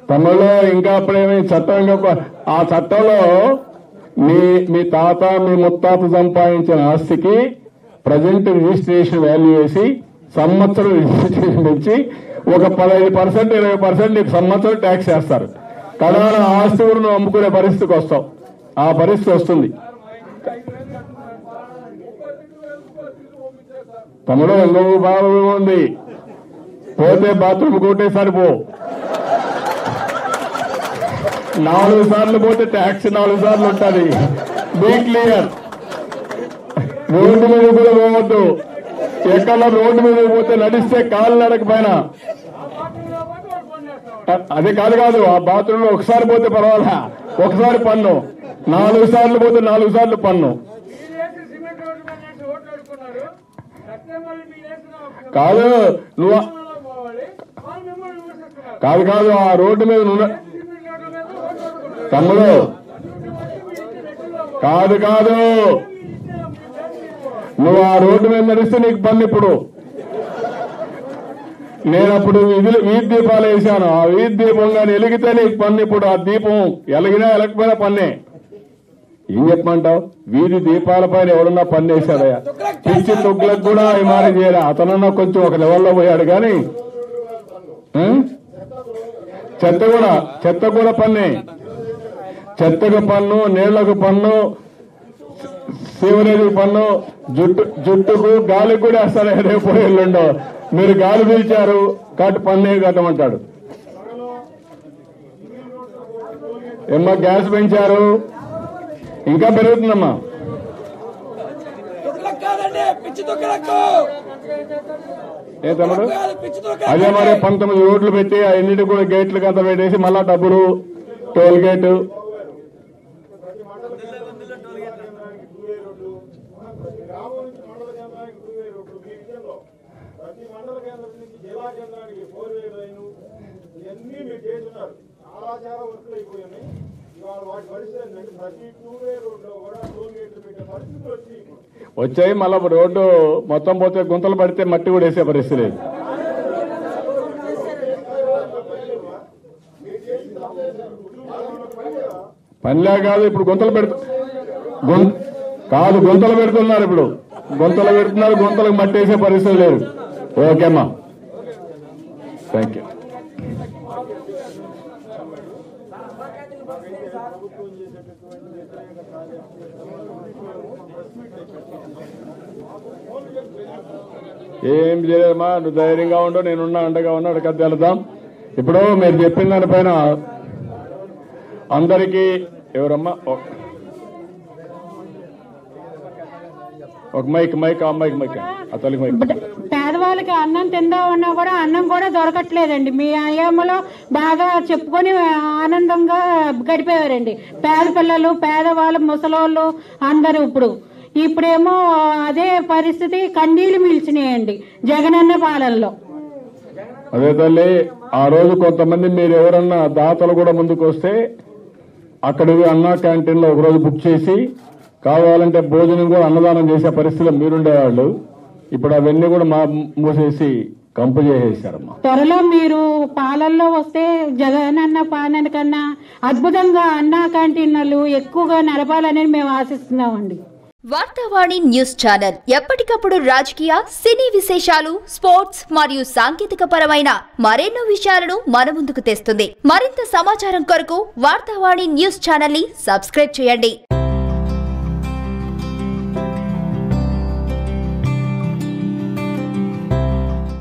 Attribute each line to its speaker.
Speaker 1: తమిళలో ఇంకా అప్పుడేమి చట్టం ఇంకా కొ- ఆ చట్టంలో మీ మీ తాత మీ ముత్తాత సంపాదించిన ఆస్తికి ప్రజెంట్ రిజిస్ట్రేషన్ వాల్యూ వేసి సంవత్సరం రిజిస్ట్రేషన్ ఇచ్చి ఒక పదహైదు పర్సెంట్ ఇరవై పర్సెంట్ నీకు సంవత్సరం ట్యాక్స్ వేస్తారు కడాన ఆస్తి కూడా నువ్వు అమ్ముకునే పరిస్థితికి వస్తావు ఆ పరిస్థితి వస్తుంది తమ్ముడు ఇంకొక బాగా ఉంది పోతే బాత్రూమ్ కొట్టేసారి పో నాలుగు సార్లు పోతే ట్యాక్స్ నాలుగు సార్లు ఉంటుంది బీ క్లియర్ రోడ్డు మీద కూడా పోవద్దు ఎక్కడ రోడ్డు మీద పోతే నడిస్తే కాలు నడక పైన అ- అది కాదు కాదు ఆ బాత్రూమ్ లో ఒకసారి పోతే పర్వాలా ఒకసారి పన్ను నాలుగు సార్లు పోతే నాలుగు సార్లు పన్ను
Speaker 2: మీరేసి సిమెంట్ రోడ్డు మీద వేసి ఓట్లు అడుక్కున్నారు సత్యమల్లి మీరేసిన
Speaker 1: కాదు నువ్వు ఆ-
Speaker 2: పోవాలి వాళ్ళు మిమ్మల్ని విమర్శిస్తున్నారు
Speaker 1: కాదు కాదు ఆ రోడ్డు మీద నువ్వు
Speaker 2: సిమెంట్ రోడ్ల మీద ఓట్లు అడుక్కున్నారు
Speaker 1: తమ్ముడు కాదు కాదు నువ్వు ఆ రోడ్డు మీద నడిస్తే నీకు పన్ను ఇప్పుడు నేను అప్పుడు వీధులు వీధి దీపాలు వేశాను ఆ వీధి దీపం కానీ వెలిగితే నీకు పన్ను ఇప్పుడు ఆ దీపం ఎలిగినా ఎలకపోయినా పన్నే ఏం చెప్పమంటావు వీధి దీపాల పైన ఎవడన్నా పన్ను వేశాడయ్యా పిచ్చి తొగ్గులకు కూడా అభిమానం చేయలే అతనన్నా కొంచెం ఒక లెవెల్లో పోయాడు కానీ ఆ? చెత్త కూడా చెత్త కూడా పన్నే చెత్తకు పన్ను నీళ్లకు పన్ను సీవరేజ్ పన్ను జుట్టు జుట్టుకు గాలికి కూడా వేస్తాడు రేపు ఎల్లుండో మీరు గాలి పీల్చారు కాబట్టి పన్నే కట్టమంటాడు ఏమ్మా గ్యాస్ పెంచారు ఇంకా పెరుగుతుందమ్మా
Speaker 3: తుగ్లక్ కాదండి పిచ్చి తుగ్లక్
Speaker 1: ఏ తమ్ముడు
Speaker 3: కాదు పిచ్చి తుగ్లక్
Speaker 1: అదే మరి పంతొమ్మిది రోడ్లు పెట్టి అన్నిటి కూడా గేట్లు కంత పెట్టేసి మళ్ళా డబ్బులు టోల్ గేటు
Speaker 4: గ్రామం నుంచి మండల కేంద్రానికి టూ వే రోడ్డు మీ విషయంలో ప్రతి మండల కేంద్రం నుంచి జిల్లా కేంద్రానికి ఫోర్ వే లైన్ ఇవన్నీ మీరు చేస్తున్నారు చాలా చాలా వర్క్లు అయిపోయినాయి ఇవాళ వాటి పరిస్థితి ఏంటంటే ప్రతి టూ వే రోడ్లో కూడా టోల్ గేట్లు పెట్టే పరిస్థితులు వచ్చి ఇప్పుడు
Speaker 1: వచ్చాయి మళ్ళా రోడ్డు మొత్తం పోతే గుంతలు పడితే మట్టి కూడా వేసే పరిస్థితి లేదు పనిలే కాదు ఇప్పుడు గుంతలు పెడుతు గుం- కాదు గుంతలు పెడుతున్నారు ఇప్పుడు గుంతలు పెడుతున్నారు గుంతలకు మట్టి వేసే పరిస్థితి లేదు ఓకేమ్మా థ్యాంక్ యూ ఏం చేయలేదమ్మా నువ్వు ధైర్యంగా ఉండు నేనున్నా అండగా ఉన్నా అక్కడికి వెళ్దాం ఇప్పుడు మీరు చెప్పిన దానిపైన అందరికీ ఎవరమ్మా ఓ- ఒక మైక్ మైక్ ఆ మైక్ మైక్ ఆ తల్లికి మైక్
Speaker 5: పేదవాళ్ళకి అన్నం తిందామన్నా కూడా అన్నం కూడా దొరకట్లేదండి మీ అయ్యమ్మలో బాగా చెప్పుకొని ఆనందంగా గడిపేవారండి పేద పిల్లలు పేదవాళ్ళు ముసలోళ్ళు అందరూ ఇప్పుడు ఇప్పుడేమో అదే పరిస్థితి కండీలు మిల్చినాయండి జగనన్న పాలనలో
Speaker 1: అదే తల్లి ఆ రోజు కొంతమంది మీరు ఎవరన్నా దాతలు కూడా ముందుకు వస్తే అక్కడికి అన్నా క్యాంటీన్ లో ఒక రోజు బుక్ చేసి కావాలంటే భోజనం కూడా అన్నదానం చేసే పరిస్థితిలో మీరుండేవాళ్ళు ఇప్పుడు అవన్నీ కూడా మా మూసేసి కంపు చేసేసారమ్మా
Speaker 5: త్వరలో మీరు పాలనలో వస్తే జగనన్న పాలన కన్నా అద్భుతంగా అన్నా క్యాంటీన్లు ఎక్కువగా నడపాలని మేము ఆశిస్తున్నామండి
Speaker 6: వార్తావాణి న్యూస్ ఛానల్ ఎప్పటికప్పుడు రాజకీయ సినీ విశేషాలు స్పోర్ట్స్ మరియు సాంకేతిక పరమైన మరెన్నో విషయాలను మన ముందుకు తెస్తుంది మరింత సమాచారం కొరకు వార్తావాణి న్యూస్ ఛానల్ ని సబ్స్క్రైబ్ చేయండి